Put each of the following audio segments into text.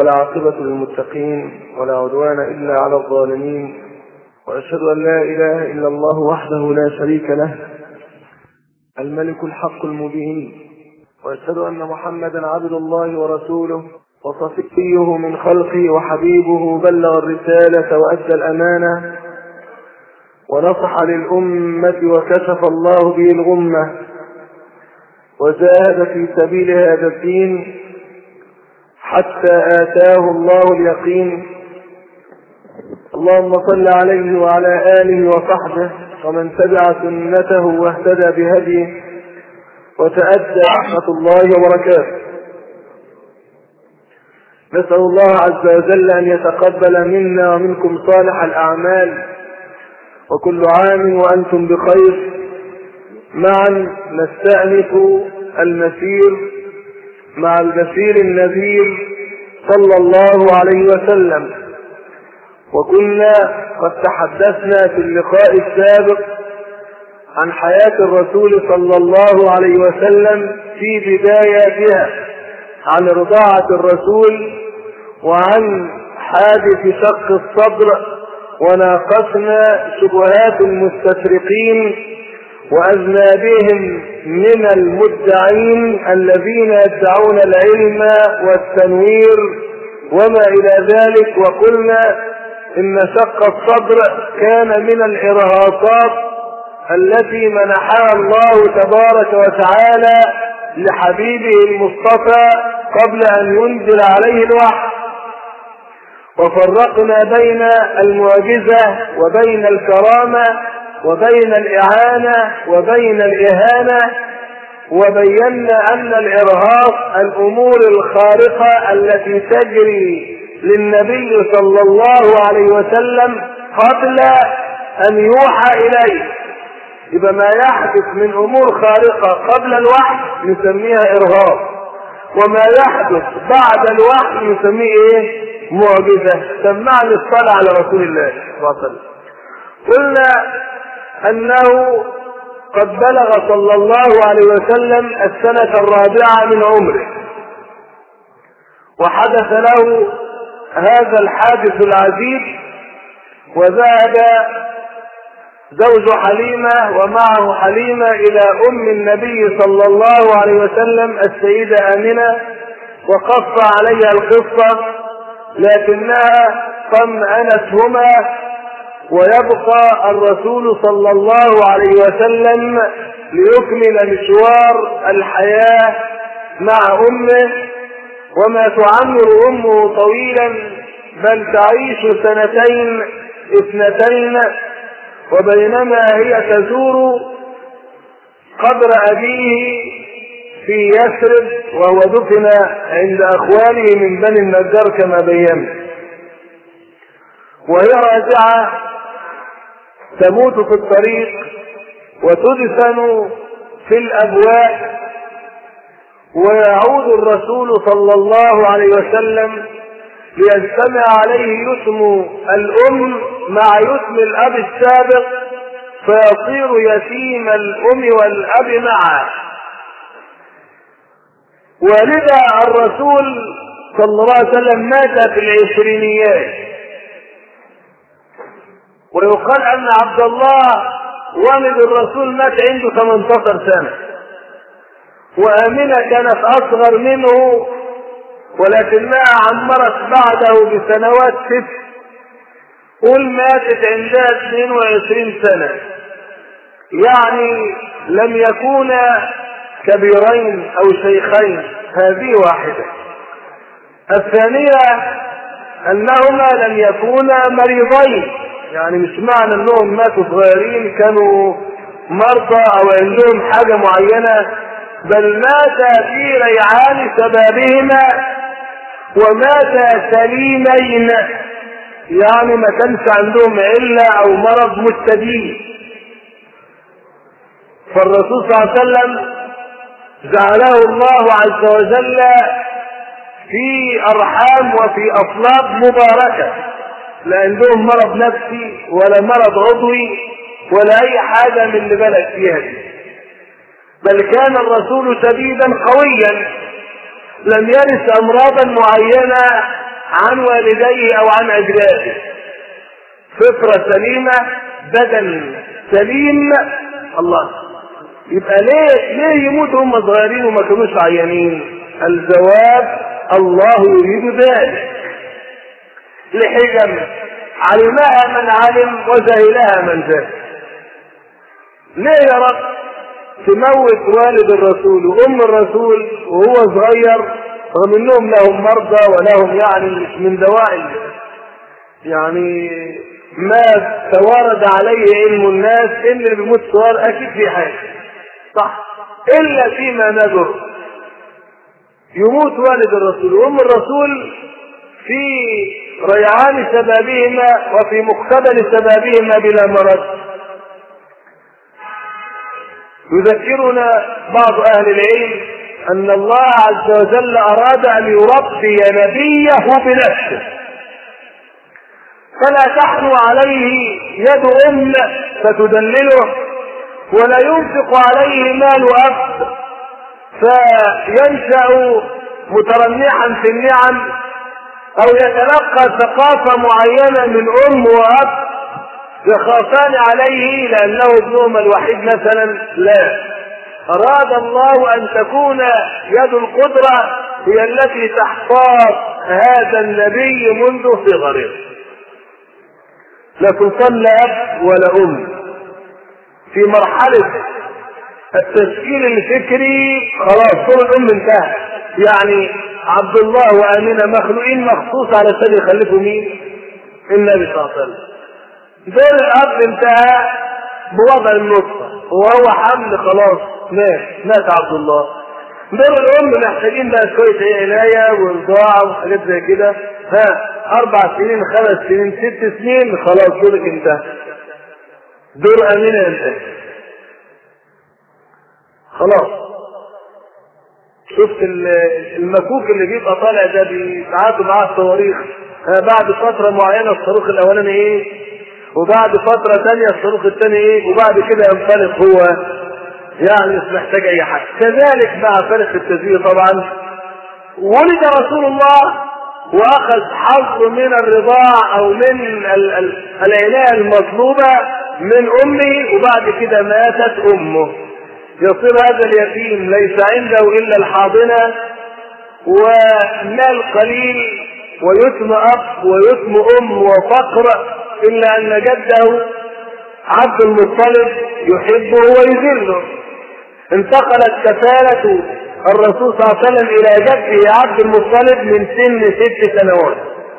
والعاقبة للمتقين ولا عدوان إلا على الظالمين وأشهد أن لا إله إلا الله وحده لا شريك له الملك الحق المبين وأشهد أن محمدا عبد الله ورسوله وصفيه من خلقه وحبيبه بلغ الرسالة وأدى الأمانة ونصح للأمة وكشف الله به الغمة وجاهد في سبيل هذا الدين حتى آتاه الله اليقين اللهم صل عليه وعلى آله وصحبه ومن تبع سنته واهتدى بهديه وتأدى رحمة الله وبركاته نسأل الله عز وجل أن يتقبل منا ومنكم صالح الأعمال وكل عام وأنتم بخير معا نستأنف المسير مع البشير النذير صلى الله عليه وسلم وكنا قد تحدثنا في اللقاء السابق عن حياة الرسول صلى الله عليه وسلم في بداياتها عن رضاعة الرسول وعن حادث شق الصدر وناقشنا شبهات المستشرقين وأذنابهم من المدعين الذين يدعون العلم والتنوير وما إلى ذلك وقلنا إن شق الصدر كان من الإرهاصات التي منحها الله تبارك وتعالى لحبيبه المصطفى قبل أن ينزل عليه الوحي وفرقنا بين المعجزة وبين الكرامة وبين الإعانة وبين الإهانة وبينا أن الإرهاق الأمور الخارقة التي تجري للنبي صلى الله عليه وسلم قبل أن يوحى إليه إذا ما يحدث من أمور خارقة قبل الوحي نسميها إرهاق وما يحدث بعد الوحي نسميه إيه؟ معجزة سمعني الصلاة على رسول الله صلى الله عليه وسلم قلنا أنه قد بلغ صلى الله عليه وسلم السنة الرابعة من عمره وحدث له هذا الحادث العجيب وذهب زوج حليمة ومعه حليمة إلى أم النبي صلى الله عليه وسلم السيدة آمنة وقص عليها القصة لكنها طمأنتهما ويبقى الرسول صلى الله عليه وسلم ليكمل مشوار الحياة مع أمه وما تعمر أمه طويلا بل تعيش سنتين اثنتين وبينما هي تزور قبر أبيه في يثرب وهو دفن عند أخوانه من بني النجار كما بينا وهي راجعة تموت في الطريق وتدفن في الأبواء ويعود الرسول صلى الله عليه وسلم ليجتمع عليه يسم الأم مع يسم الأب السابق فيصير يتيم الأم والأب معا ولذا الرسول صلى الله عليه وسلم مات في العشرينيات ويقال أن عبد الله والد الرسول مات عنده 18 سنة وآمنة كانت أصغر منه ولكنها عمرت بعده بسنوات ست قل ماتت عندها 22 سنة يعني لم يكونا كبيرين أو شيخين هذه واحدة الثانية أنهما لم يكونا مريضين يعني مش معنى أنهم ماتوا صغيرين كانوا مرضى أو عندهم حاجة معينة بل مات في ريعان شبابهما ومات سليمين يعني ما كانش عندهم علة أو مرض مستديم فالرسول صلى الله عليه وسلم جعله الله عز وجل في أرحام وفي أصلاب مباركة لا عندهم مرض نفسي ولا مرض عضوي ولا أي حاجة من اللي بلد فيها دي بل كان الرسول شديدا قويا لم يرث أمراضا معينة عن والديه او عن اجداده فطرة سليمة بدن سليم الله يبقى ليه ليه يموتوا هم صغيرين وما كانوش عيانين الجواب الله يريد ذلك لحكم علمها من علم وجهلها من جهل ليه يا رب تموت والد الرسول وام الرسول وهو صغير رغم انهم لهم مرضى ولهم يعني مش من دواعي يعني ما توارد عليه علم الناس ان اللي بيموت صغار اكيد في حاجه صح الا فيما ندر يموت والد الرسول وام الرسول في ريعان شبابهما وفي مقتبل شبابهما بلا مرض يذكرنا بعض اهل العلم ان الله عز وجل اراد ان يربي نبيه بنفسه فلا تحنو عليه يد ام فتدلله ولا ينفق عليه مال اب فينشا مترنحا في النعم او يتلقى ثقافه معينه من ام واب يخافان عليه لانه ابنهما الوحيد مثلا لا اراد الله ان تكون يد القدره هي التي تحتاط هذا النبي منذ صغره لا سلطان لا اب ولا ام في مرحله التشكيل الفكري خلاص دور الام انتهى يعني عبد الله وامينه مخلوقين مخصوص علشان يخلفوا مين؟ النبي صلى الله عليه وسلم دور الاب انتهى بوضع النطفه وهو حمل خلاص مات مات عبد الله دور الام محتاجين بقى شويه عنايه ورضاعه وحاجات زي كده ها اربع سنين خمس سنين ست سنين خلاص دورك انتهى دور امينه انتهى خلاص شفت المكوك اللي بيبقى طالع ده بيتعاتوا معاه الصواريخ بعد فتره معينه الصاروخ الاولاني ايه وبعد فتره ثانيه الصاروخ الثاني ايه وبعد كده ينطلق هو يعني مش محتاج اي حاجه كذلك مع فرق التزوير طبعا ولد رسول الله واخذ حظ من الرضاع او من ال- ال- العنايه المطلوبه من امه وبعد كده ماتت امه يصير هذا اليتيم ليس عنده الا الحاضنه ومال قليل ويتم اب ويتم ام وفقر الا ان جده عبد المطلب يحبه ويذله انتقلت كفالة الرسول صلى الله عليه وسلم الى جده عبد المطلب من سن ست سنوات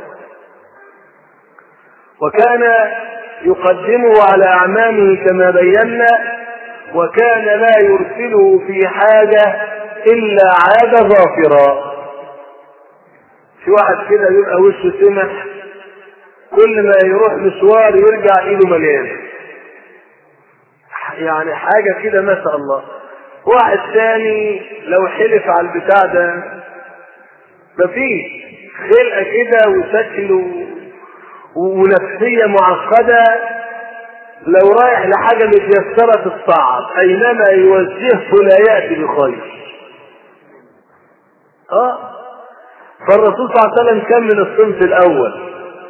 وكان يقدمه على اعمامه كما بينا وكان لا يرسله في حاجة الا عاد ظافرا في واحد كده يبقى وشه سمح كل ما يروح مشوار يرجع ايده مليانه يعني حاجه كده ما شاء الله واحد تاني لو حلف على البتاع ده مفيش خلقه كده وشكل و... ونفسيه معقده لو رايح لحاجه متيسره تتصعب اينما يوجهه لا ياتي بخير اه فالرسول صلى الله عليه وسلم كان من الصنف الاول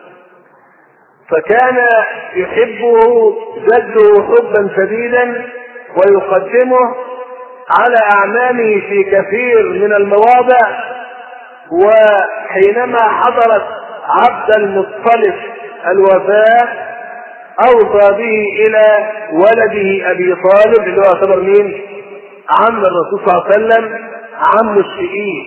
فكان يحبه جده حبا شديدا ويقدمه على اعمامه في كثير من المواضع وحينما حضرت عبد المطلب الوفاه اوصى به الى ولده ابي طالب اللي هو يعتبر مين؟ عم الرسول صلى الله عليه وسلم عم الشقيق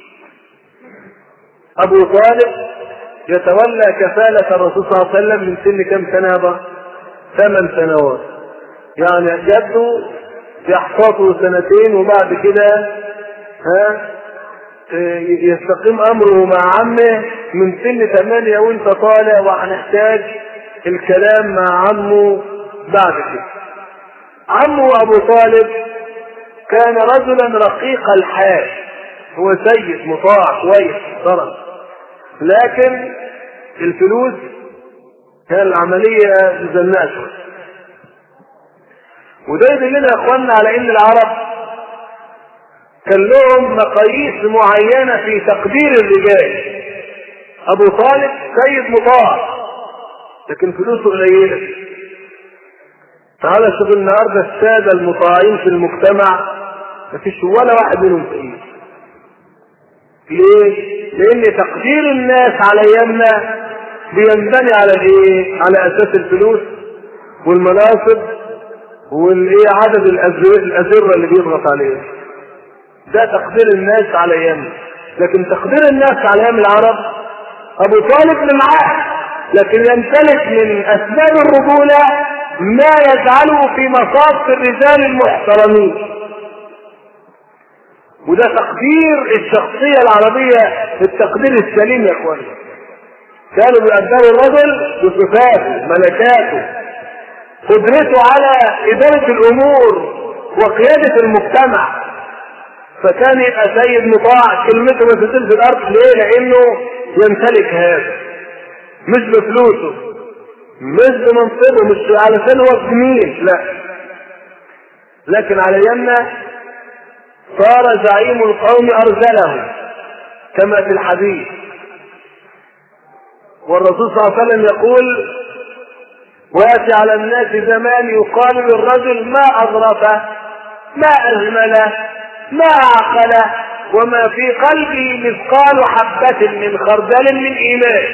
ابو طالب يتولى كفالة الرسول صلى الله عليه وسلم من سن كم سنة هذا؟ ثمان سنوات. يعني جده يحفظه سنتين وبعد كده ها يستقيم امره مع عمه من سن ثمانية وانت طالع وهنحتاج الكلام مع عمه بعد كده. عمه ابو طالب كان رجلا رقيق الحال هو سيد مطاع كويس محترم لكن الفلوس كان العملية مزنقة شوية وده يدلنا يا اخوانا على ان العرب كان لهم مقاييس معينة في تقدير الرجال ابو طالب سيد مطاع لكن فلوسه قليله تعالى شوف النهارده الساده المطاعين في المجتمع مفيش ولا واحد منهم فقير ليه؟ لان تقدير الناس على ايامنا بينبني على الايه؟ على اساس الفلوس والمناصب والايه عدد الازره اللي بيضغط عليه. ده تقدير الناس على ايامنا. لكن تقدير الناس على ايام العرب ابو طالب اللي معاه لكن يمتلك من اسباب الرجوله ما يجعله في مصاف الرجال المحترمين. وده تقدير الشخصيه العربيه التقدير السليم يا اخواني. كانوا بيقدروا الرجل بصفاته ملكاته قدرته على إدارة الأمور وقيادة المجتمع فكان يبقى سيد مطاع كلمته ما تنزل في الأرض ليه؟ لأنه يمتلك هذا مش بفلوسه مش بمنصبه مش علشان هو جميل لا لكن على يمنا صار زعيم القوم أرذله كما في الحديث والرسول صلى الله عليه وسلم يقول وياتي على الناس زمان يقال للرجل ما اظرفه ما اجمله ما اعقله وما في قلبه مثقال حبة من خردل من ايمان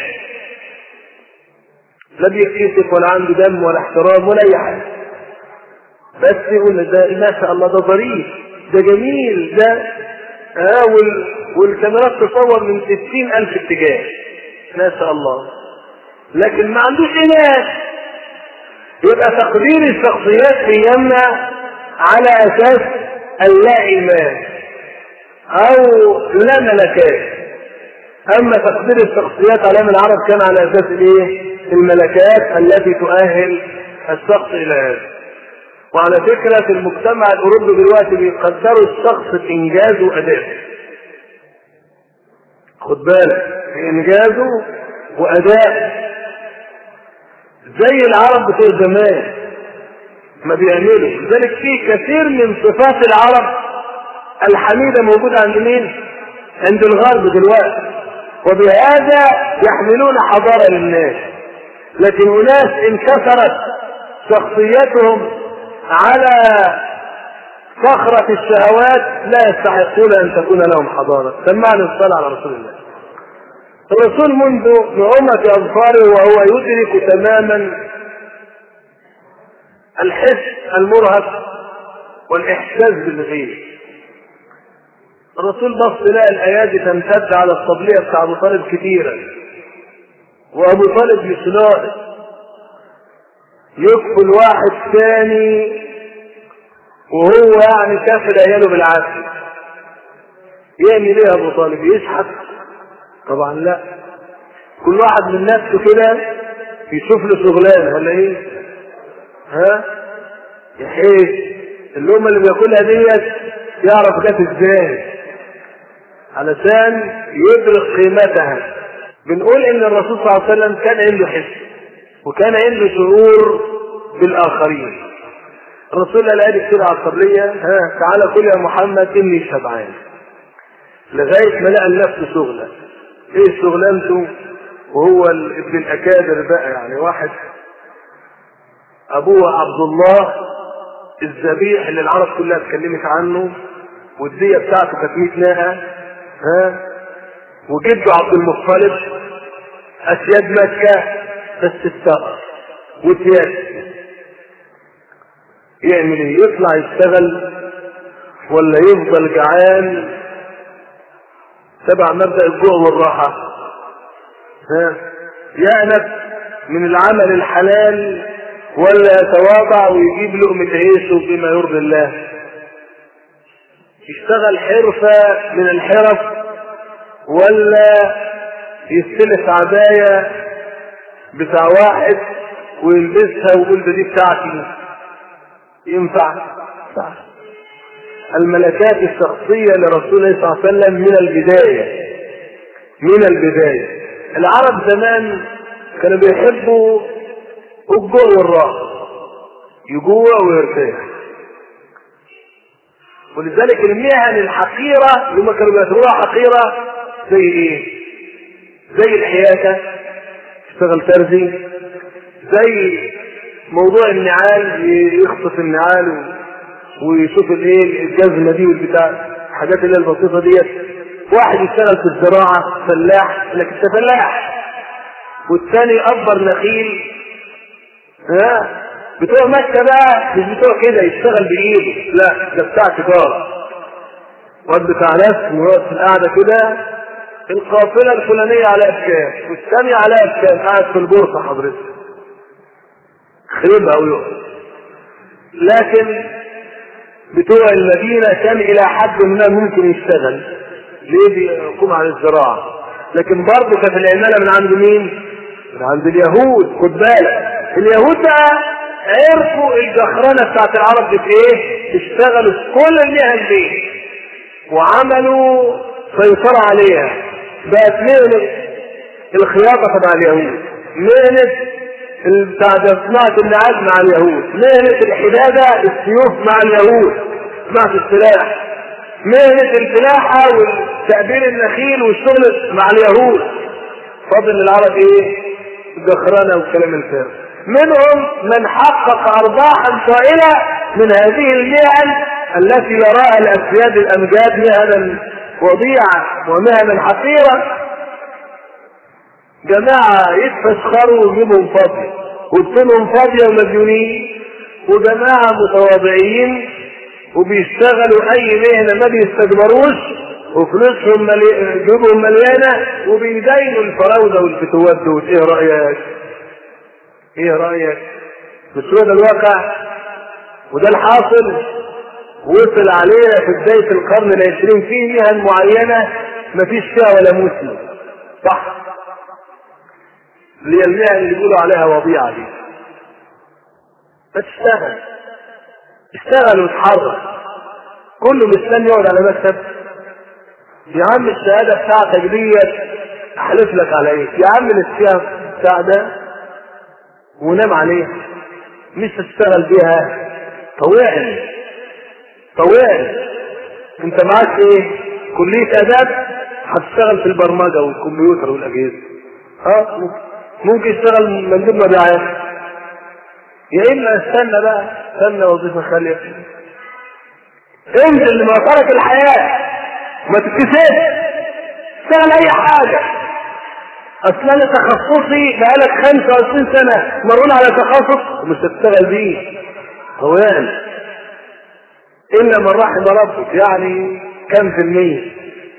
لا بيكتسب ولا عنده دم ولا احترام ولا اي حاجه بس يقول ده ما شاء الله ده ظريف ده جميل ده آه وال... والكاميرات تصور من ستين ألف اتجاه ما شاء الله لكن ما عندوش إيمان يبقى تقدير الشخصيات في يمنا على اساس اللا ايمان او لا ملكات اما تقدير الشخصيات على من العرب كان على اساس الايه الملكات التي تؤهل الشخص الى هذا وعلى فكرة في المجتمع الأوروبي دلوقتي بيقدروا الشخص في إنجازه وأدائه. خد بالك في إنجازه وأدائه زي العرب بتوع زمان ما بيعملوا لذلك في كثير من صفات العرب الحميدة موجودة عند مين؟ عند الغرب دلوقتي وبهذا يحملون حضارة للناس لكن أناس انكسرت شخصيتهم على صخرة الشهوات لا يستحقون أن تكون لهم حضارة سمعنا الصلاة على رسول الله الرسول منذ نعومة أظفاره وهو يدرك تماما الحس المرهق والإحساس بالغير الرسول بص لقى الأيادي تمتد على الطبلية بتاع أبو طالب كتيرة وأبو طالب مش ناقص يكفل واحد ثاني وهو يعني كافل عياله بالعافية يعمل ايه يا ابو طالب يشحت طبعا لا كل واحد من نفسه كده يشوف له شغلانه ولا ايه ها يحيش اللقمه اللي بياكلها ديت يعرف جت ازاي علشان يدرك قيمتها بنقول ان الرسول صلى الله عليه وسلم كان عنده حس وكان عنده شعور بالاخرين الرسول قال ادي كتير على القبليه ها تعالى كل يا محمد اني شبعان لغايه ما لقى لنفسه شغله ايه شغلانته وهو ابن الاكابر بقى يعني واحد ابوه عبد الله الذبيح اللي العرب كلها اتكلمت عنه والدية بتاعته كانت 100 ناقة ها وجده عبد المطلب اسياد مكة بس الثأر وثياب يعمل ايه؟ يطلع يشتغل ولا يفضل جعان تبع مبدأ الجوع والراحة ها يأنف من العمل الحلال ولا يتواضع ويجيب لقمة عيشه بما يرضي الله يشتغل حرفة من الحرف ولا يستلف عباية بتاع واحد ويلبسها ويقول ده دي بتاعتي ينفع صح الملكات الشخصية لرسول الله صلى الله عليه وسلم من البداية من البداية العرب زمان كانوا بيحبوا الجوع والراحة يجوع ويرتاح ولذلك المهن الحقيرة لما كانوا بيعتبروها حقيرة زي ايه؟ زي الحياكة يشتغل ترزي زي موضوع النعال يخطف النعال ويشوف الايه الجزمة دي والبتاع الحاجات اللي هي البسيطة ديت واحد يشتغل في الزراعة فلاح لكن انت فلاح والثاني أكبر نخيل ها بتوع مكة بقى مش بتوع كده يشتغل بإيده لا ده بتاع تجارة واد بتاع ناس ويقعد في القعدة كده القافلة الفلانية على بكام والثانية على بكام قاعد في البورصة حضرتك خربها ويقعد لكن بتوع المدينة كان إلى حد ما ممكن يشتغل ليه بيقوم على الزراعة لكن برضه كانت العمالة من عند مين؟ من عند اليهود خد بالك اليهود بقى عرفوا الجخرنة بتاعت العرب دي في ايه؟ اشتغلوا في كل المهن دي وعملوا سيطرة عليها بقت مهنة الخياطة تبع اليهود مهنة بتاع صناعة النعال مع اليهود مهنة الحدادة السيوف مع اليهود صناعة السلاح مهنة الفلاحة والتأبير النخيل والشغل مع اليهود فضل العرب ايه؟ الجخرنة والكلام الفارغ منهم من حقق ارباحا طائلة من هذه المهن التي يراها الاسياد الامجاد مهنا وضيعة ومهنا حقيرة جماعة يتفسخروا ويجيبهم فاضية وبطنهم فاضية ومديونين وجماعة متواضعين وبيشتغلوا اي مهنة ما بيستكبروش وفلوسهم ملي... جيوبهم مليانة وبيدينوا الفراودة والفتوات دول ايه رأيك؟ ايه رأيك؟ مش هو ده الواقع؟ وده الحاصل وصل علينا في بداية القرن العشرين في مهن معينة مفيش فيها ولا مسلم صح؟ اللي هي المهن اللي بيقولوا عليها وضيعة دي فتشتغل اشتغل واتحرك كله مستني يقعد على مكتب يا عم الشهاده بتاعتك ديت احلف لك على ايه يا عم نسيها بتاع ده ونام عليها مش تشتغل بيها طوعني طوعني انت معاك ايه كلية اداب هتشتغل في البرمجة والكمبيوتر والاجهزة اه ممكن يشتغل مندوب مبيعات يا اما استنى بقى استنى وظيفة خالية انزل لمسارك الحياة ما تتكسبش اشتغل اي حاجة اصل انا تخصصي بقالك 25 سنة مرون على تخصص ومش هتشتغل بيه طوال الا من رحم ربك يعني كم في المية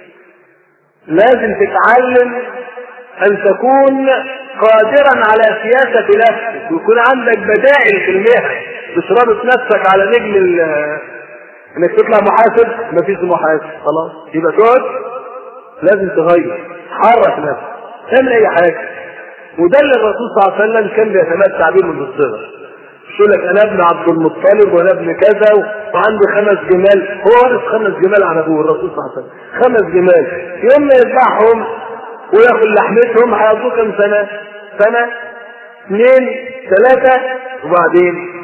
لازم تتعلم ان تكون قادرا على سياسة نفسك ويكون عندك بدائل في المهن مش رابط نفسك على نجم انك تطلع محاسب مفيش محاسب خلاص يبقى تقعد لازم تغير حرك نفسك اعمل اي حاجه وده اللي الرسول صلى الله عليه وسلم كان بيتمتع به منذ الصغر مش يقول لك انا ابن عبد المطلب وانا ابن كذا وعندي خمس جمال هو وارث خمس جمال عن ابوه الرسول صلى الله عليه وسلم خمس جمال يوم ما يذبحهم وياكل لحمتهم هيقضوا كم سنه؟ سنه اثنين ثلاثه وبعدين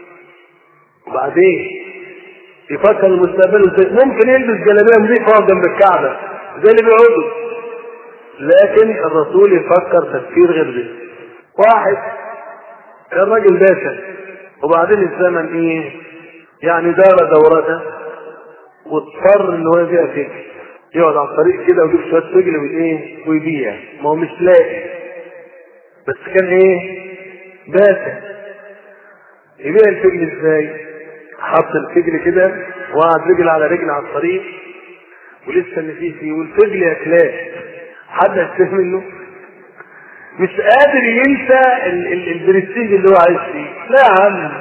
وبعدين يفكر المستقبل ازاي ممكن يلبس جلابيه نظيفه جنب الكعبه زي اللي بيقعدوا لكن الرسول يفكر تفكير غير ده واحد كان راجل باشا وبعدين الزمن ايه يعني دار دورته واضطر ان هو يبيع فجل يقعد على الطريق كده ويجيب شويه فجل وايه ويبيع ما هو مش لاقي بس كان ايه باشا يبيع الفجل ازاي حط الفجل كده وقعد رجل على رجل على الطريق ولسه اللي فيه فيه والفجل يا كلاب حد هيستفهم منه مش قادر ينسى البرستيج اللي هو عايش فيه لا يا عم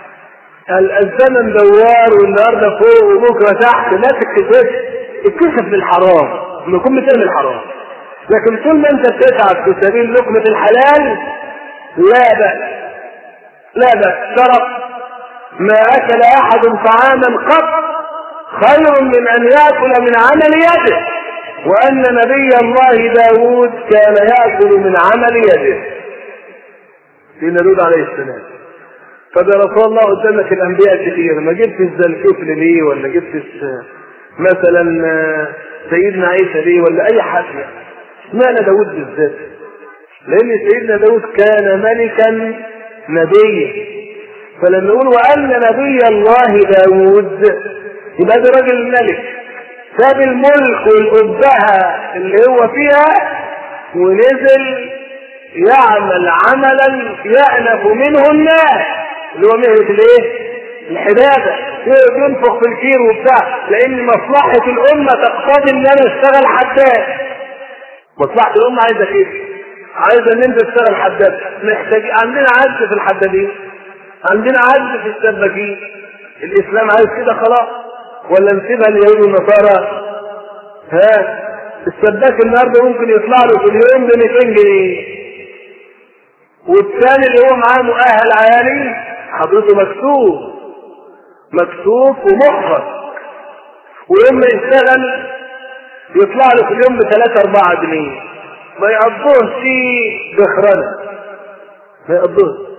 الزمن دوار والنهارده فوق وبكره تحت لا تتكسفش اتكسف للحرام لما يكون بتعمل حرام لكن طول ما انت بتتعب في سبيل لقمه الحلال لا بأس لا بأس شرف ما أكل أحد طعاما قط خير من أن يأكل من عمل يده وأن نبي الله داود كان يأكل من عمل يده في داود عليه السلام طب يا رسول الله قدامك الأنبياء كتير ما جبتش الكفل ليه ولا جبتش مثلا سيدنا عيسى ليه ولا أي حد اشمعنى داود بالذات لان سيدنا داود كان ملكا نبيا فلما يقول وان نبي الله داود يبقى ده راجل ملك ساب الملك والأبهة اللي هو فيها ونزل يعمل عملا يأنف منه الناس اللي هو مهنة الايه؟ الحدادة ينفخ في الكير وبتاع لأن مصلحة الأمة تقتضي إن أنا أشتغل حداد مصلحة الأمة عايزة كده عايزة إن أنت تشتغل حداد محتاج عندنا عجز في الحدادين عندنا عجز في السباكين الإسلام عايز كده خلاص ولا نسيبها اليهود والنصارى ها السباك النهارده ممكن يطلع له في اليوم ب 200 جنيه والثاني اللي هو معاه مؤهل عالي حضرته مكتوب مكتوب ومحرج ولما يشتغل يطلع له في اليوم بثلاثة أربعة جنيه ما يقضوه شيء بخرنة ما يقضوه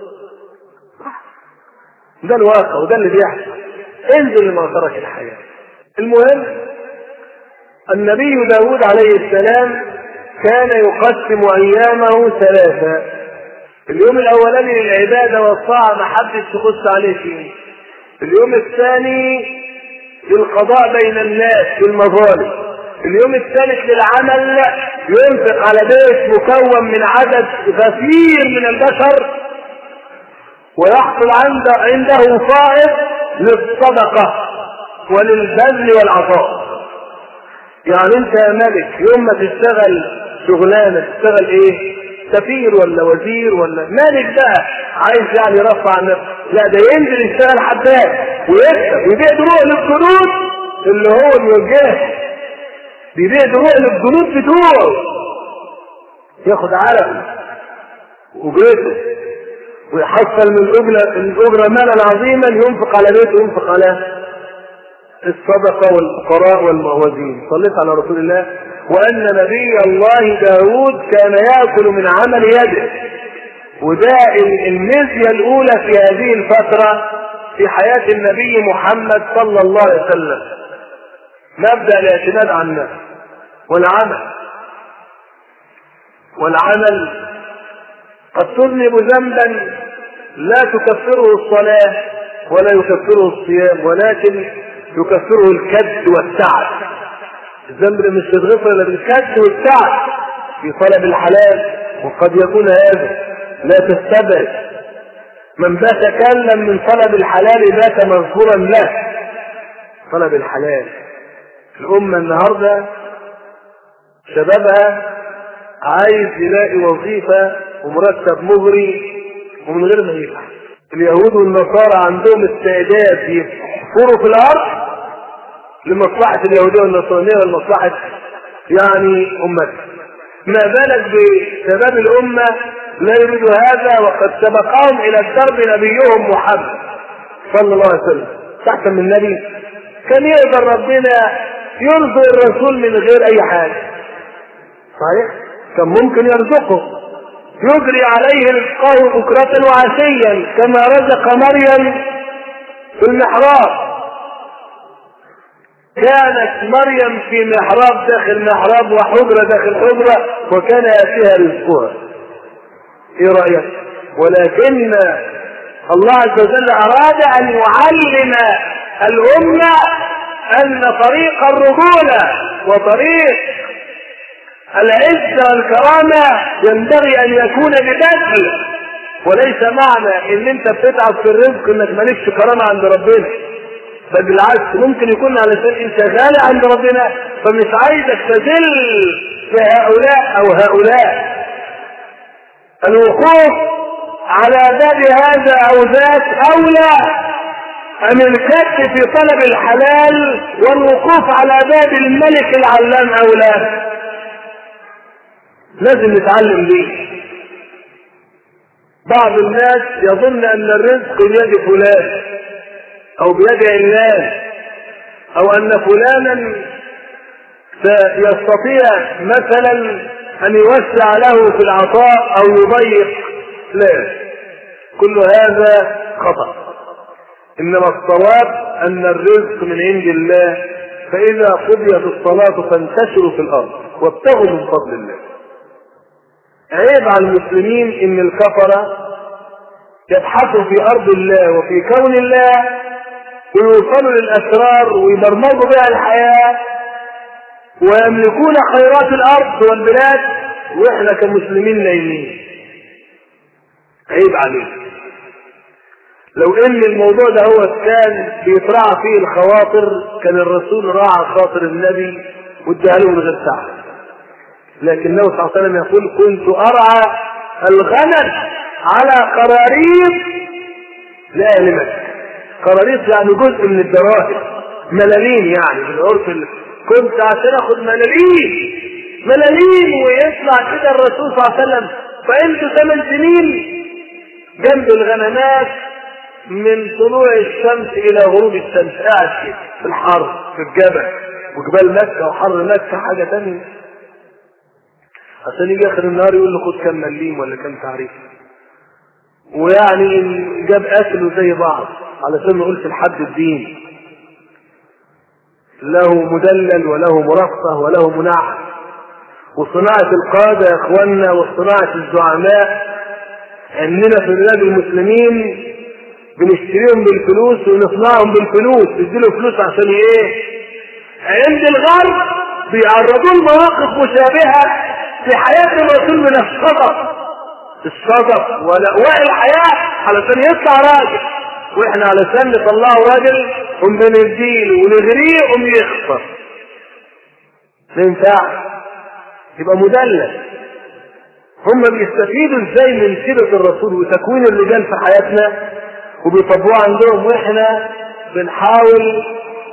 ده الواقع وده اللي بيحصل انزل لمعترك الحياة المهم النبي داود عليه السلام كان يقسم أيامه ثلاثة اليوم الأولاني للعبادة والطاعة ما حدش يخش عليه فيه اليوم الثاني للقضاء بين الناس في المظالم اليوم الثالث للعمل ينفق على بيت مكون من عدد كثير من البشر ويحصل عنده عنده فائض للصدقة وللبذل والعطاء يعني انت يا ملك يوم ما تشتغل شغلانة تشتغل ايه سفير ولا وزير ولا مالك بقى عايز يعني يرفع نفسه لا ده ينزل يشتغل حداد ويكسب ويبيع دروع للجنود اللي هو الوجاه بيبيع دروع للجنود بتوعه ياخد علم وجريته ويحصل من الأجرة الأجرة مالا عظيما ينفق على بيته وينفق على الصدقة والفقراء والموازين صليت على رسول الله وأن نبي الله داود كان يأكل من عمل يده وده المزية الأولى في هذه الفترة في حياة النبي محمد صلى الله عليه وسلم مبدأ الاعتماد على النفس والعمل والعمل قد تذنب ذنبا لا تكفره الصلاة ولا يكفره الصيام ولكن يكفره الكد والتعب الذنب مش تتغفر الا بالكد والتعب في طلب الحلال وقد يكون هذا لا تستبعد من بات كلا من طلب الحلال بات مغفورا له طلب الحلال الأمة النهاردة شبابها عايز يلاقي وظيفة ومرتب مغري ومن غير ما يفعل اليهود والنصارى عندهم استعداد يحفروا في الأرض لمصلحة اليهودية والنصرانية ولمصلحة يعني أمتها ما بالك بشباب الأمة لا يريد هذا وقد سبقهم إلى الدرب نبيهم محمد صلى الله عليه وسلم تحت من النبي كان يقدر ربنا يرزق الرسول من غير أي حاجة صحيح؟ كان ممكن يرزقه يجري عليه رزقه بكرة وعشيا كما رزق مريم في المحراب كانت مريم في محراب داخل محراب وحجرة داخل حجرة وكان يأتيها رزقها ايه رأيك ولكن الله عز وجل أراد أن يعلم الأمة أن طريق الرجولة وطريق العزة والكرامة ينبغي أن يكون ببذل وليس معنى ان انت بتتعب في الرزق انك مالكش كرامة عند ربنا بل بالعكس ممكن يكون علشان انت غالي عند ربنا فمش عايزك تذل في هؤلاء او هؤلاء الوقوف على باب هذا او ذاك اولى ام الكف في طلب الحلال والوقوف على باب الملك العلام اولى لازم نتعلم ليه بعض الناس يظن ان الرزق بيد فلان او بيد علان او ان فلانا سيستطيع مثلا ان يوسع له في العطاء او يضيق لا كل هذا خطأ انما الصواب ان الرزق من عند الله فاذا قضيت الصلاة فانتشروا في الارض وابتغوا من فضل الله عيب على المسلمين ان الكفرة يبحثوا في ارض الله وفي كون الله ويوصلوا للاسرار ويبرمجوا بها الحياة ويملكون خيرات الارض والبلاد واحنا كمسلمين نايمين عيب عليهم لو ان الموضوع ده هو كان بيتراعى فيه الخواطر كان الرسول راعى خاطر النبي واداها له من غير تعب لكنه صلى الله عليه وسلم يقول كنت ارعى الغنم على قراريط لاهل مكه قراريط يعني جزء من الدراهم ملالين يعني بالعرف ال... كنت عشان اخد ملالين ملالين ويطلع كده الرسول صلى الله عليه وسلم فانتوا ثمان سنين جنب الغنمات من طلوع الشمس الى غروب الشمس قاعد كده في الحر في الجبل وجبال مكه وحر مكه حاجه ثانيه عشان يجي اخر النهار يقول له خد كام مليم ولا كام تعريف ويعني جاب اكله زي بعض علشان ما نقولش لحد الدين له مدلل وله مرفه وله منعم وصناعة القادة يا اخوانا وصناعة الزعماء اننا في بلاد المسلمين بنشتريهم بالفلوس ونصنعهم بالفلوس نديله فلوس عشان ايه عند الغرب بيعرضوا لمواقف مشابهة في حياة الرسول من الصدف الصدف ولأواء الحياة علشان يطلع راجل واحنا علشان نطلعه راجل قم بنديله ونغريه قم يخسر ما ينفعش يبقى مدلل هم بيستفيدوا ازاي من سيرة الرسول وتكوين الرجال في حياتنا وبيطبقوها عندهم واحنا بنحاول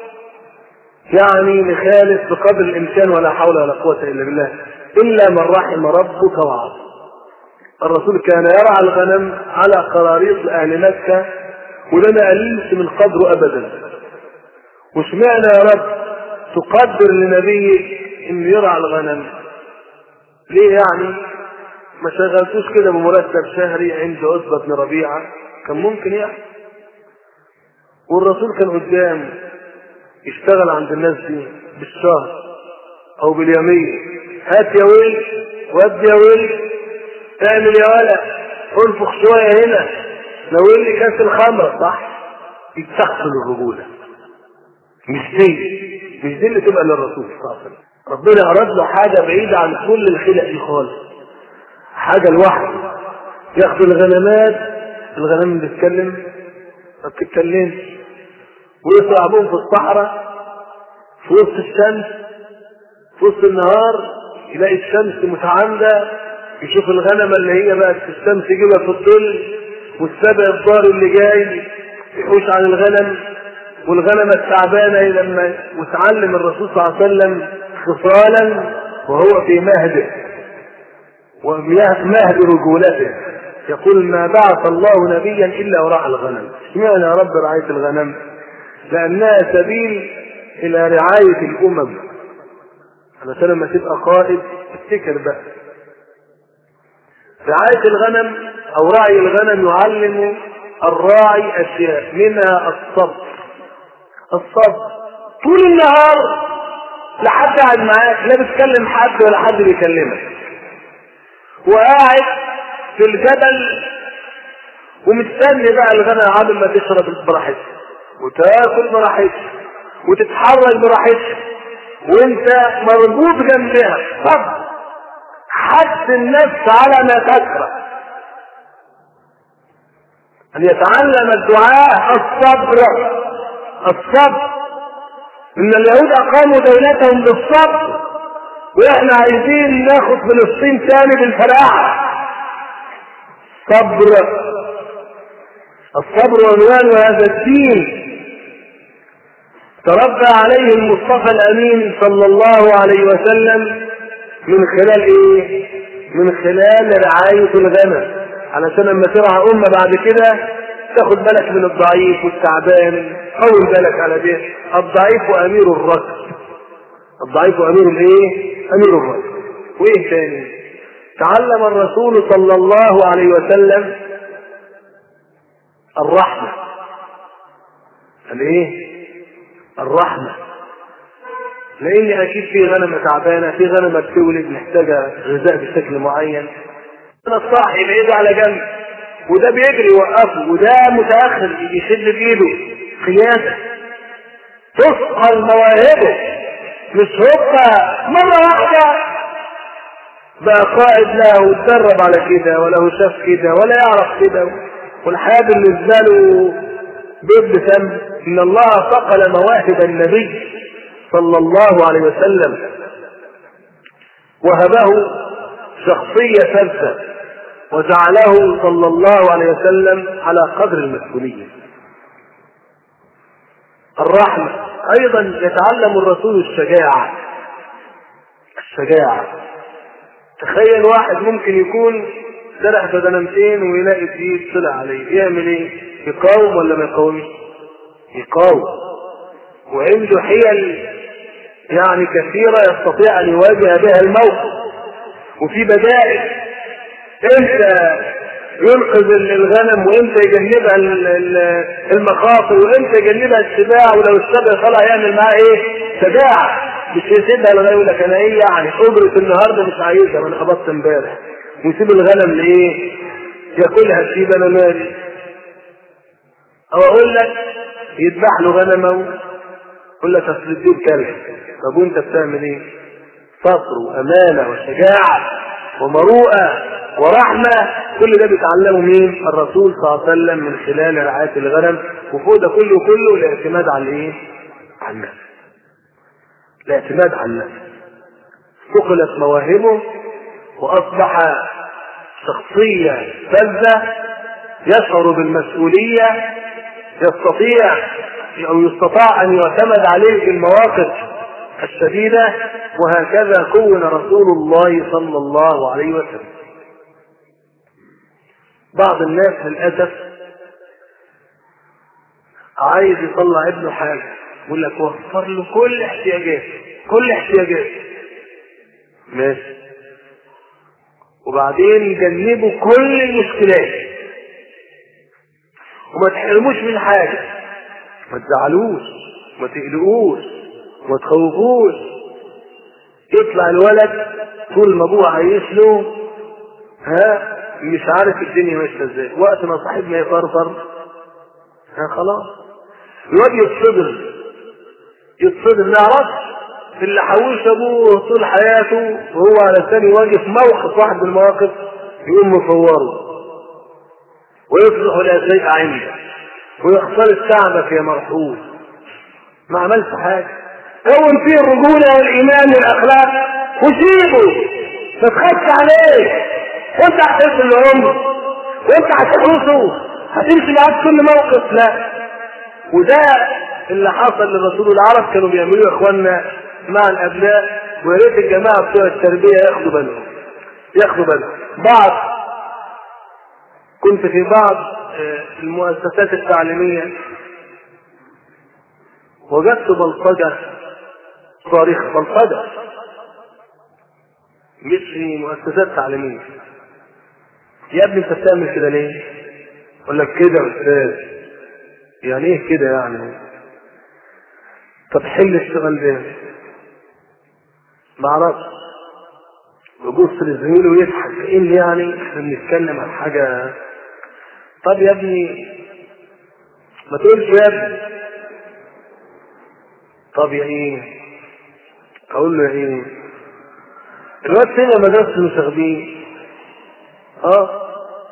يعني نخالف بقدر الامكان ولا حول ولا قوة الا بالله الا من رحم ربك وعصى الرسول كان يرعى الغنم على قراريط اهل مكة وده ما قللش من قدره ابدا وسمعنا يا رب تقدر لنبيك انه يرعى الغنم ليه يعني ما شغلتوش كده بمرتب شهري عند عتبة بن ربيعة كان ممكن يعني والرسول كان قدام يشتغل عند الناس دي بالشهر او باليومية هات يا ويل ودي يا ويل اعمل يا ولا انفخ شوية هنا ناول لي كاس الخمرة صح يتسخن الرجولة مش دي مش دي اللي تبقى للرسول صلى الله عليه وسلم ربنا اراد له حاجة بعيدة عن كل الخلق دي خالص حاجة لوحده ياخدوا الغنمات الغنم اللي بتتكلم ما بتتكلمش ويطلع بهم في الصحراء في وسط الشمس في وسط النهار يلاقي الشمس متعامدة يشوف الغنمة اللي هي بقت في الشمس يجيبها في الظل والسبع الضار اللي جاي يحوش عن الغنم والغنمة التعبانة لما وتعلم الرسول صلى الله عليه وسلم خصالا وهو في مهده ومهد رجولته يقول ما بعث الله نبيا الا وراء الغنم اشمعنى يا رب رعاية الغنم لانها سبيل الى رعاية الامم علشان لما تبقى قائد افتكر بقى رعاية الغنم او رعي الغنم يعلم الراعي اشياء منها الصبر الصبر طول النهار لا حد قاعد معاك لا بتكلم حد ولا حد بيكلمك وقاعد في الجبل ومستني بقى الغنم عامل ما تشرب براحتها وتاكل براحتها وتتحرك براحتها وانت مربوط جنبها صبر حث النفس على ما تكره ان يتعلم الدعاء الصبر الصبر ان اليهود اقاموا دولتهم بالصبر واحنا عايزين ناخد فلسطين تاني بالفلاحة صبر الصبر عنوان هذا الدين تربى عليه المصطفى الامين صلى الله عليه وسلم من خلال ايه من خلال رعاية الغنم علشان لما ترعى امة بعد كده تاخد بالك من الضعيف والتعبان قول بالك على ده الضعيف امير الركب الضعيف امير الايه امير الركب وايه تاني تعلم الرسول صلى الله عليه وسلم الرحمة الايه الرحمة لان اكيد في غنمة تعبانة في غنمة بتولد محتاجة غذاء بشكل معين الصاحي بعيد على جنب وده بيجري يوقفه وده متاخر يشد بايده قياده تثقل مواهبه مش هوبا مره واحده بقى قائد لا واتدرب على كده ولا هو شاف كده ولا يعرف كده والحياه بالنسبه له بيد سم ان الله صقل مواهب النبي صلى الله عليه وسلم وهبه شخصيه ثابته وجعله صلى الله عليه وسلم على قدر المسؤوليه الرحمه ايضا يتعلم الرسول الشجاعه الشجاعه تخيل واحد ممكن يكون سرح بدنمتين ويلاقي جديد طلع عليه يعمل ايه يقاوم ولا ما يقاومش يقاوم وعنده حيل يعني كثيرة يستطيع أن يواجه بها الموقف وفي بدائل امتى ينقذ الغنم وامتى يجنبها المخاطر وامتى يجنبها السباع ولو السبع طلع يعمل معاه ايه؟ سباع مش يسيبها لغايه يقول لك انا ايه يعني اجرة النهارده مش عايزها ما انا قبضت امبارح ويسيب الغنم لايه؟ ياكلها تسيب انا مالي او اقول لك يذبح له غنمه يقول لك اصل الدين كلب طب وانت بتعمل ايه؟ صبر وامانه وشجاعه ومروءه ورحمه كل ده بيتعلمه مين؟ الرسول صلى الله عليه وسلم من خلال رعايه الغنم وفوق ده كله كله الاعتماد على الايه؟ على النفس. الاعتماد على النفس. ثقلت مواهبه واصبح شخصيه فذه يشعر بالمسؤوليه يستطيع او يستطاع ان يعتمد عليه في المواقف الشديده وهكذا كون رسول الله صلى الله عليه وسلم بعض الناس للاسف عايز يطلع ابنه حاجه يقول لك وفر له كل احتياجاته كل احتياجاته ماشي وبعدين يجنبوا كل المشكلات وما تحرموش من حاجه ما تزعلوش ما تقلقوش ما تخوفوش يطلع الولد طول ما ابوه عايش له ها مش عارف الدنيا ماشيه ازاي وقت ما صاحبنا يفرفر ها خلاص الواد يتصدر يتصدر ما يعرفش اللي حوش ابوه طول حياته وهو على ثاني واقف موقف واحد من المواقف يقوم مصوره ويصبح لا شيء عنده ويختار تعبك يا مرحوم ما عملش حاجه كون فيه الرجوله والايمان والاخلاق وسيبه ما تخافش عليه وانت هتحس العمر وانت هتحوسه هتمشي معاه في كل موقف لا وده اللي حصل للرسول العرب كانوا بيعملوه يا اخواننا مع الابناء ويا ريت الجماعه بتوع التربيه ياخدوا بالهم ياخدوا بالهم بعض كنت في بعض المؤسسات التعليميه وجدت بلطجه صارخ بلطجه مش في مؤسسات تعليميه يا ابني انت بتعمل كده ليه؟ اقول لك كده يا استاذ يعني ايه كده يعني؟ طب حل الشغل ده ما اعرفش يبص لزميله ويضحك كأن يعني احنا بنتكلم عن حاجة طب يا ابني ما تقولش يا ابني طب يا ايه اقول له يا ايه الواد فين مدرسة المشاغبين اه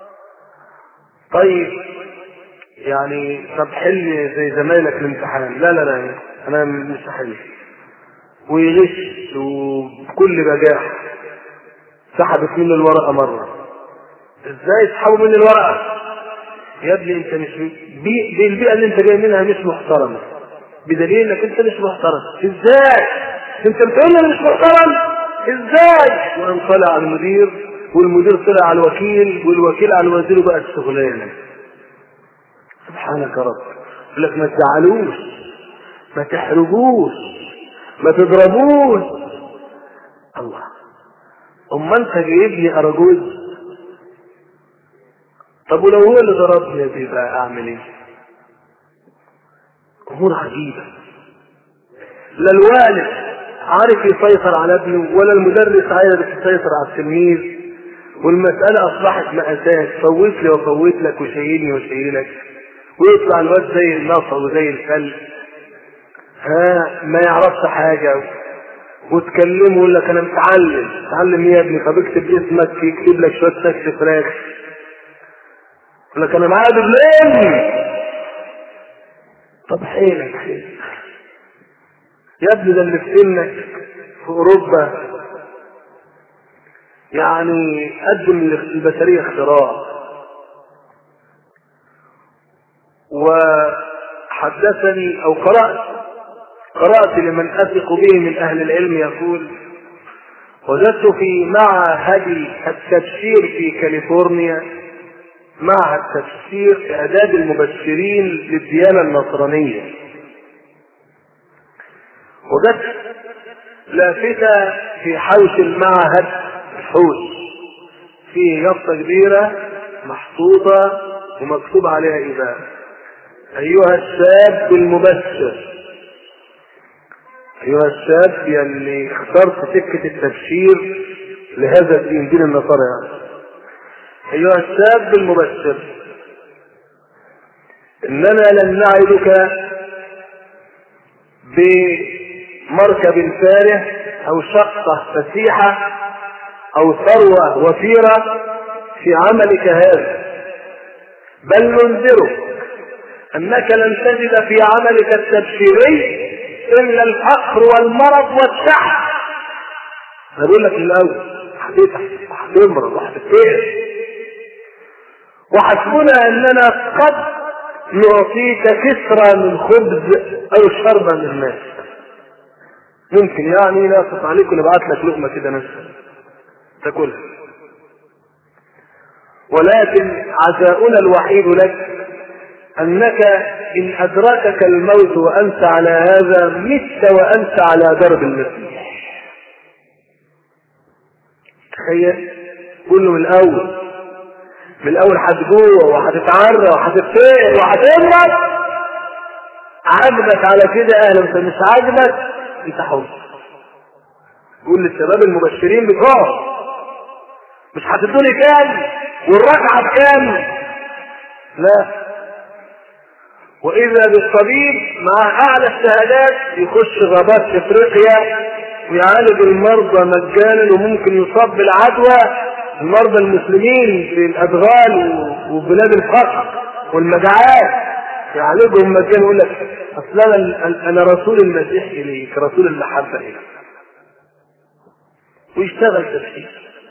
طيب يعني طب حل زي زمايلك الامتحان لا لا لا انا مش هحل ويغش وبكل بجاح سحبت منه الورقه مره ازاي يسحبوا مني الورقه يا ابني انت مش بي... دي البيئه اللي انت جاي منها مش محترمه بدليل انك انت مش محترم ازاي انت بتقول لي مش محترم ازاي وقام طلع على المدير والمدير طلع على الوكيل والوكيل على الوزير بقى الشغلانه سبحانك يا رب يقول لك ما تزعلوش ما تحرجوش ما تضربوش الله اما انت جايبني اراجوز طب ولو هو اللي ضربني بيبقى اعمل ايه امور عجيبه لا الوالد عارف يسيطر على ابنه ولا المدرس عارف يسيطر على التلميذ والمسألة أصبحت مأساة فوت لي وفوت لك وشيلني وشيلك ويطلع الواد زي النصر وزي الفل ها ما يعرفش حاجة وتكلمه يقول لك أنا متعلم متعلم إيه يا ابني طب اكتب اسمك يكتب لك شوية سكس فراخ يقول لك أنا معايا دبلين طب حيلك حيلك يا ابني ده اللي في سنك في أوروبا يعني قدم البشرية اختراع وحدثني أو قرأت قرأت لمن أثق به من أهل العلم يقول وجدت في معهد التبشير في كاليفورنيا معهد تفسير إعداد المبشرين للديانة النصرانية وجدت لافتة في حوش المعهد الحوش فيه يافطة كبيرة محطوطة ومكتوب عليها إيه بقى؟ أيها الشاب المبشر أيها الشاب يلي اخترت سكة التبشير لهذا الدين دين النصارى يعني أيها الشاب المبشر إننا لن نعدك بمركب فارح أو شقة فسيحة أو ثروة وفيرة في عملك هذا بل ننذرك أنك لن تجد في عملك التبشيري إلا الفقر والمرض والشحن أنا بقول لك من الأول هتتعب وهتمرض وهتتعب وحسبنا أننا قد نعطيك كسرى من خبز أو شربة من ماء ممكن يعني ناقص عليك ونبعت لك لقمة كده نفسها تاكلها ولكن عزاؤنا الوحيد لك أنك إن أدركك الموت وأنت على هذا مت وأنت على درب المسيح تخيل كله من الأول من الأول هتجوع وهتتعرى وهتتفقر وهتمرض عاجبك على كده أهلا مش عاجبك أنت حر قول للشباب المبشرين بتوعه مش هتدوني كام والركعة بكام لا واذا بالطبيب مع اعلى الشهادات يخش غابات افريقيا ويعالج المرضى مجانا وممكن يصاب بالعدوى المرضى المسلمين في الادغال وبلاد الفقر والمجاعات يعالجهم مجانا يقول لك اصل انا انا رسول المسيح اليك رسول المحبه اليك ويشتغل تفسير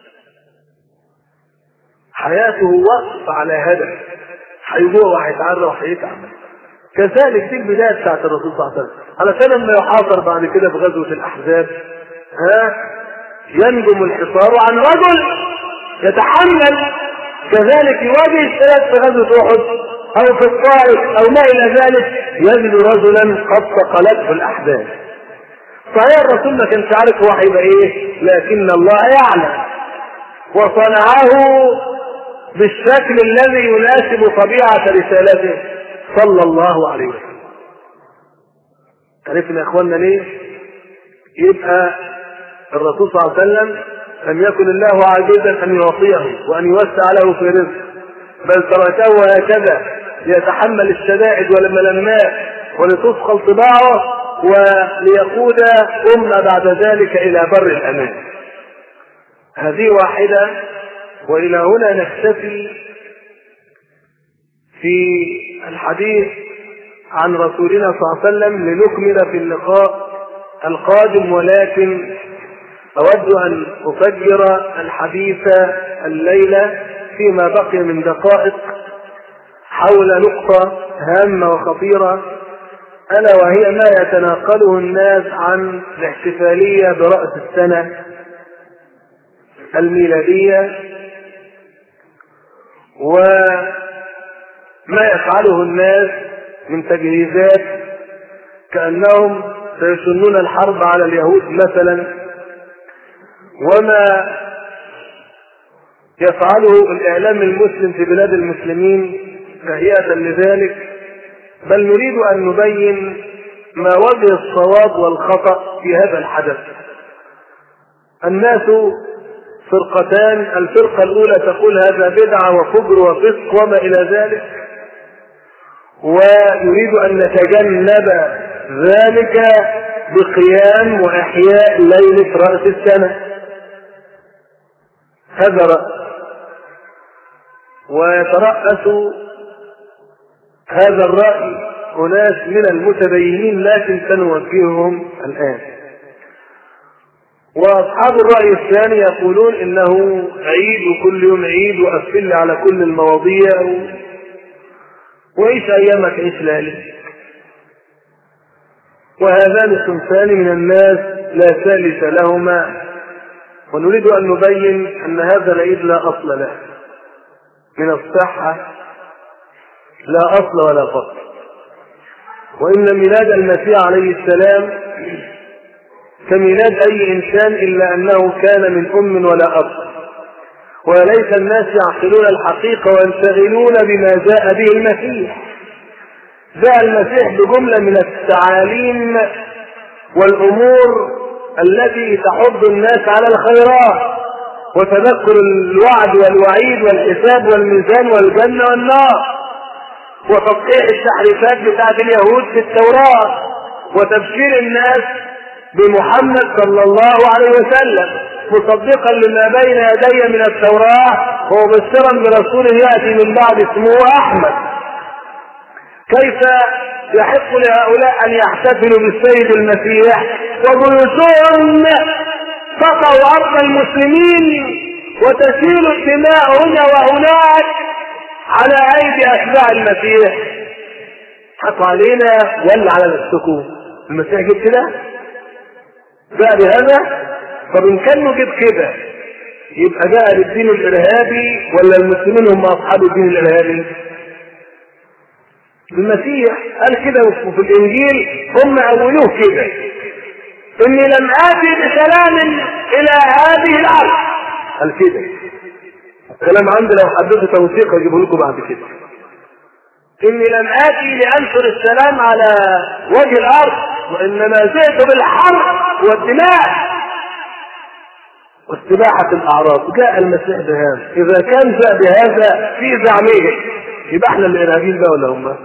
حياته وقف على هدف هيجوع وهيتعرى وهيتعب كذلك دي البدايه بتاعت الرسول صلى الله عليه وسلم علشان لما يحاصر بعد كده في غزوه الاحزاب ها ينجم الحصار عن رجل يتحمل كذلك يواجه الثلاث في غزوه احد او في الطائف او ما الى ذلك يجد رجلا قد ثقلته الاحزاب صحيح الرسول ما كانش عارف هو هيبقى ايه لكن الله يعلم وصنعه بالشكل الذي يناسب طبيعه رسالته صلى الله عليه وسلم عرفنا يا اخوانا ليه يبقى الرسول صلى الله عليه وسلم لم يكن الله عاجزا ان يعطيه وان يوسع له في رزق بل تركه هكذا ليتحمل الشدائد والملمات ولتثقل طباعه وليقود أمة بعد ذلك إلى بر الأمان هذه واحدة وإلى هنا نكتفي في الحديث عن رسولنا صلى الله عليه وسلم لنكمل في اللقاء القادم ولكن أود أن أفجر الحديث الليلة فيما بقي من دقائق حول نقطة هامة وخطيرة ألا وهي ما يتناقله الناس عن الاحتفالية برأس السنة الميلادية وما يفعله الناس من تجهيزات كأنهم سيشنون الحرب على اليهود مثلا وما يفعله الإعلام المسلم في بلاد المسلمين تهيئة لذلك بل نريد أن نبين ما وجه الصواب والخطأ في هذا الحدث الناس فرقتان الفرقة الأولى تقول هذا بدعة وفجر وفسق وما إلى ذلك ويريد أن نتجنب ذلك بقيام وإحياء ليلة رأس السنة هذا رأس ويترأس هذا الرأي أناس من المتدينين لكن سنوجههم الآن وأصحاب الرأي الثاني يقولون إنه عيد وكل يوم عيد وقفل على كل المواضيع و... وعيش أيامك عيش ليالي وهذان الصنفان من الناس لا ثالث لهما ونريد أن نبين أن هذا العيد لا أصل له من الصحة لا أصل ولا فصل وإن ميلاد المسيح عليه السلام كميلاد أي إنسان إلا أنه كان من أم ولا أب وليس الناس يعقلون الحقيقة وينشغلون بما جاء به المسيح جاء المسيح بجملة من التعاليم والأمور التي تحض الناس على الخيرات وتذكر الوعد والوعيد والحساب والميزان والجنة والنار وتصحيح التحريفات بتاعت اليهود في التوراة وتبشير الناس بمحمد صلى الله عليه وسلم مصدقا لما بين يدي من التوراة ومبشرا برسول يأتي من بعد اسمه أحمد كيف يحق لهؤلاء أن يحتفلوا بالسيد المسيح وبيوتهم تقع أرض المسلمين وتسيل الدماء هنا وهناك على أيدي أتباع المسيح حطوا علينا ولا على نفسكم المسيح جيب كده جاء بهذا طب إن كان جيب كده يبقى جاء للدين الإرهابي ولا المسلمين هم أصحاب الدين الإرهابي المسيح قال كده في الإنجيل هم أولوه كده إني لم آتي بسلام إلى هذه الأرض قال كده الكلام عندي لو حددت توثيق اجيبه لكم بعد كده اني لم اتي لانشر السلام على وجه الارض وانما جئت بالحرب والدماء واستباحة الاعراض جاء المسيح بهذا اذا كان جاء بهذا في زعمه يبقى احنا الارهابيين بقى ولا هم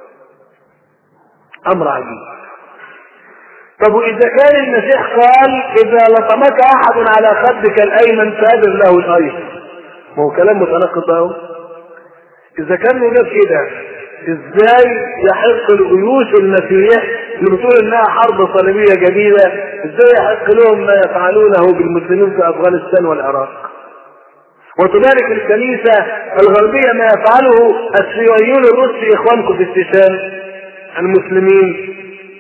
امر عجيب طب واذا كان المسيح قال اذا لطمك احد على خدك الايمن فابر له الايسر ما هو كلام متناقض اهو اذا كان يقول كده ازاي يحق الجيوش المسيح اللي بتقول انها حرب صليبيه جديده ازاي يحق لهم ما يفعلونه بالمسلمين في افغانستان والعراق وتبارك الكنيسة الغربية ما يفعله الشيوعيون الروس في إخوانكم في الشيشان المسلمين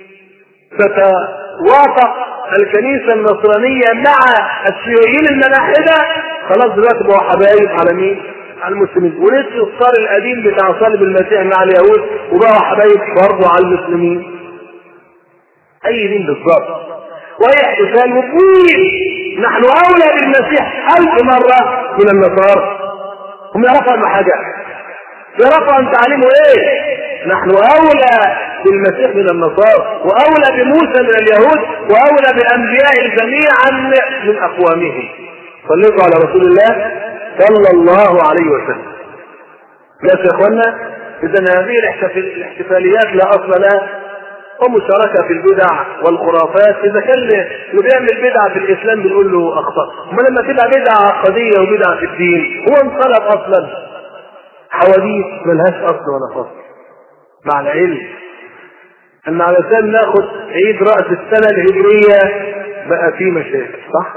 فتوافق الكنيسة النصرانية مع الشيوعيين الملاحدة خلاص دلوقتي بقوا حبايب على مين؟ على المسلمين ونسوا الصار القديم بتاع صلب المسيح مع اليهود وبقوا حبايب برضه على المسلمين أي دين بالظبط وهي احتفال مبين نحن أولى بالمسيح ألف مرة من النصارى هم يعرفوا عن حاجة يعرفوا عن تعليمه ايه نحن أولى بالمسيح من النصارى وأولى بموسى من اليهود وأولى بأنبياء جميعا من أقوامهم صلوا على رسول الله صلى الله عليه وسلم ماشي يا اخوانا اذا هذه الاحتفاليات لا اصل لها ومشاركة في البدع والخرافات إذا كان اللي بيعمل بدعة في الإسلام بنقول له أخطأ أما لما تبقى بدعة عقدية وبدعة في الدين هو انقلب أصلا حواديت ملهاش أصل ولا فصل مع العلم أن علشان ناخد عيد رأس السنة الهجرية بقى في مشاكل صح؟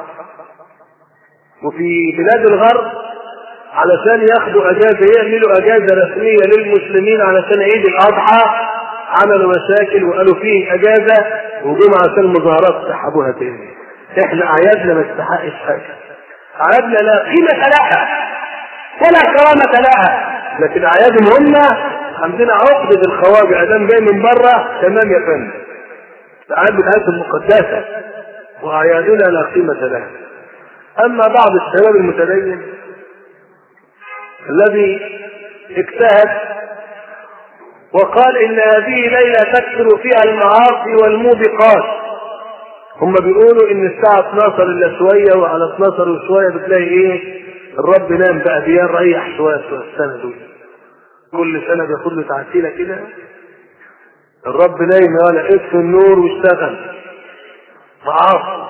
وفي بلاد الغرب علشان ياخدوا اجازه يعملوا اجازه رسميه للمسلمين علشان عيد الاضحى عملوا مشاكل وقالوا فيه اجازه وجم عشان مظاهرات سحبوها تاني احنا اعيادنا ما تستحقش حاجه اعيادنا لا قيمه لها ولا كرامه لها لكن اعيادهم هم عندنا عقدة الخواجع ادام جاي من بره تمام يا فندم الاعياد بتاعتهم مقدسه واعيادنا لا قيمه لها اما بعض الشباب المتدين الذي اجتهد وقال ان هذه ليله تكثر فيها المعاصي والموبقات هم بيقولوا ان الساعة 12 الا شوية وعلى 12 وشوية بتلاقي ايه الرب نام بقى ديار ريح شوية شوية السنة دول كل سنة بياخد له تعسيلة كده الرب نايم ولا اطفي النور واشتغل معاصي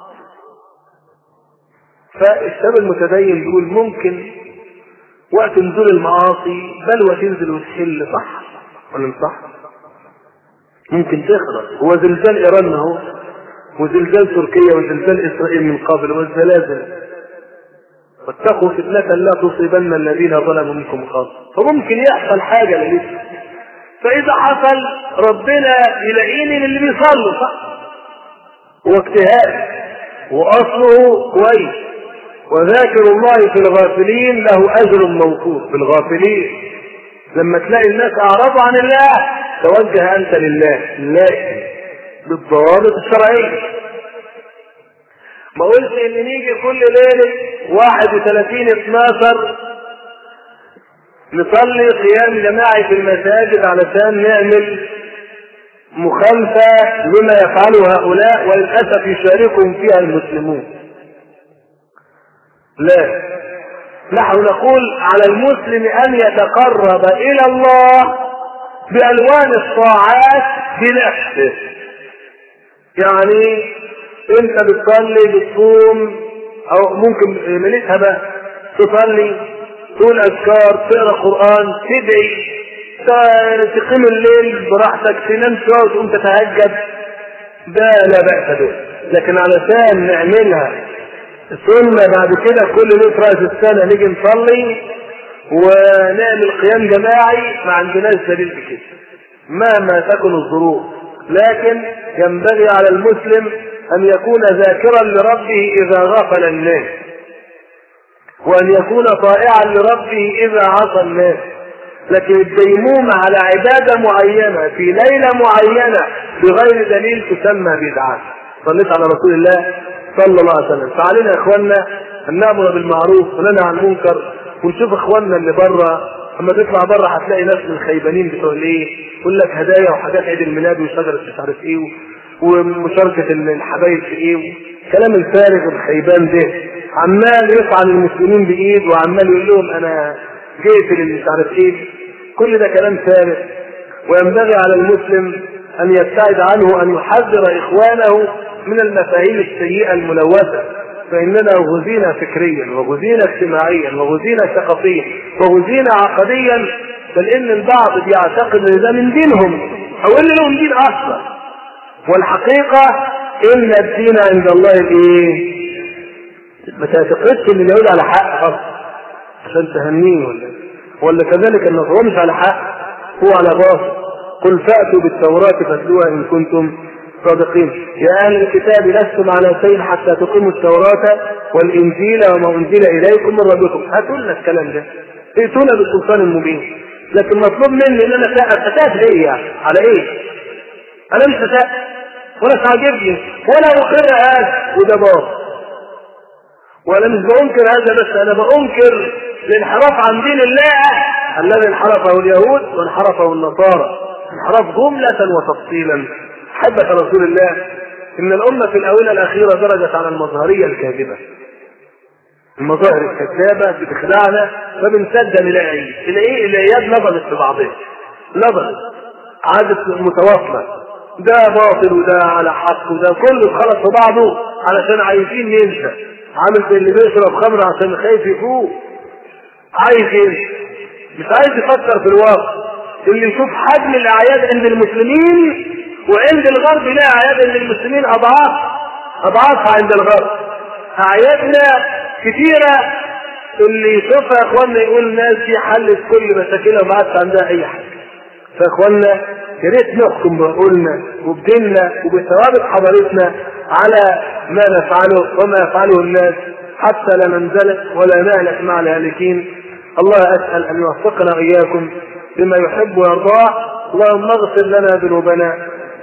فالشاب المتدين بيقول ممكن وقت نزول المعاصي بلوى تنزل وتحل صح ولا مش صح؟ ممكن تخرج هو زلزال ايران اهو وزلزال تركيا وزلزال اسرائيل من قبل والزلازل واتقوا فتنة لا تصيبن الذين ظلموا منكم خاصة فممكن يحصل حاجة للإسلام فإذا حصل ربنا يلاقيني من اللي بيصلوا صح هو اجتهاد وأصله كويس وذاكر الله في الغافلين له أجر موقوف في الغافلين لما تلاقي الناس أعرضوا عن الله توجه أنت لله لكن بالضوابط الشرعية ما قلت ان نيجي كل ليلة 31 12 نصلي قيام جماعي في المساجد علشان نعمل مخالفة لما يفعله هؤلاء وللأسف يشاركهم فيها المسلمون لا نحن نقول على المسلم أن يتقرب إلى الله بألوان الطاعات بنفسه يعني انت بتصلي بتصوم او ممكن مليتها بقى تصلي تقول اذكار تقرا قران تدعي تقيم الليل براحتك تنام شويه وتقوم تتهجد ده لا باس به لكن علشان نعملها سنه بعد كده كل ليله راس السنه نيجي نصلي ونعمل قيام جماعي ما عندناش دليل بكده مهما تكن الظروف لكن ينبغي على المسلم أن يكون ذاكرا لربه إذا غفل الناس وأن يكون طائعا لربه إذا عصى الناس لكن الديمومة على عبادة معينة في ليلة معينة بغير دليل تسمى بدعة صليت على رسول الله صلى الله عليه وسلم فعلينا يا اخواننا ان نامر بالمعروف وننهى عن المنكر ونشوف اخواننا اللي بره اما تطلع بره هتلاقي ناس من الخيبانين بتوع الايه يقول لك هدايا وحاجات عيد الميلاد وشجره مش عارف ايه ومشاركة الحبايب في ايه كلام الفارغ الخيبان ده عمال يفعل المسلمين بايد وعمال يقول لهم انا جيت اللي مش عارف ايه كل ده كلام فارغ وينبغي على المسلم ان يبتعد عنه ان يحذر اخوانه من المفاهيم السيئه الملوثه فاننا غزينا فكريا وغزينا اجتماعيا وغزينا ثقافيا وغزينا عقديا بل ان البعض بيعتقد ان ده من دينهم او ان لهم دين اصلا والحقيقة إن الدين عند الله الإيه؟ ما تعتقدش إن اليهود على حق خالص عشان تهنيه ولا ولا كذلك النصارى مش على حق هو على باطل قل فأتوا بالتوراة فاتلوها إن كنتم صادقين يا أهل الكتاب لستم على شيء حتى تقيموا التوراة والإنجيل وما أنزل إليكم من ربكم هاتوا لنا الكلام ده ائتونا بالسلطان المبين لكن مطلوب مني ان انا اساس ايه يعني على ايه انا مش اساس ولا تعجبني ولا اقر هذا وده باطل وانا مش بانكر هذا بس انا بانكر الانحراف عن دين الله الذي انحرفه اليهود وانحرفه النصارى انحراف جملة وتفصيلا حبة رسول الله ان الامة في الاونة الاخيرة درجت على المظهرية الكاذبة المظاهر الكذابة بتخدعنا فبنصدق نلاقي عيد الايه العياد نظرت في بعضها نظرت عادت متواصلة ده باطل وده على حق وده كله خلط في بعضه علشان عايزين ننسى عامل زي اللي بيشرب خمر عشان خايف يفوق عايز ينسى مش عايز يفكر في الواقع اللي يشوف حجم الاعياد عند المسلمين وعند الغرب لا اعياد عند المسلمين اضعاف اضعافها عند الغرب اعيادنا كتيرة اللي يشوفها يا اخوانا يقول الناس دي حلت كل مشاكلها وما عادش عندها اي حاجه فاخوانا يا ريت نحكم بعقولنا وبديننا وبثوابت حضارتنا على ما نفعله وما يفعله الناس حتى لا ننزلق ولا نهلك مع الهالكين الله اسال ان يوفقنا اياكم بما يحب ويرضاه اللهم اغفر لنا ذنوبنا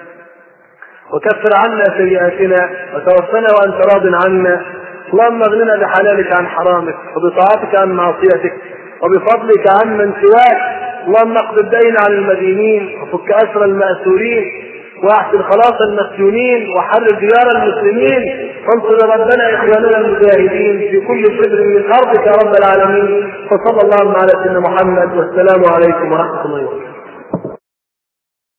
وكفر عنا سيئاتنا وتوفنا وانت راض عنا اللهم اغننا بحلالك عن حرامك وبطاعتك عن معصيتك وبفضلك عن من سواك اللهم اقض الدين عن المدينين وفك اسر الماسورين واحسن خلاص المسجونين وحرر ديار المسلمين وانصر ربنا اخواننا المجاهدين في كل شبر من ارضك يا رب العالمين وصلى الله على سيدنا محمد والسلام عليكم ورحمه الله وبركاته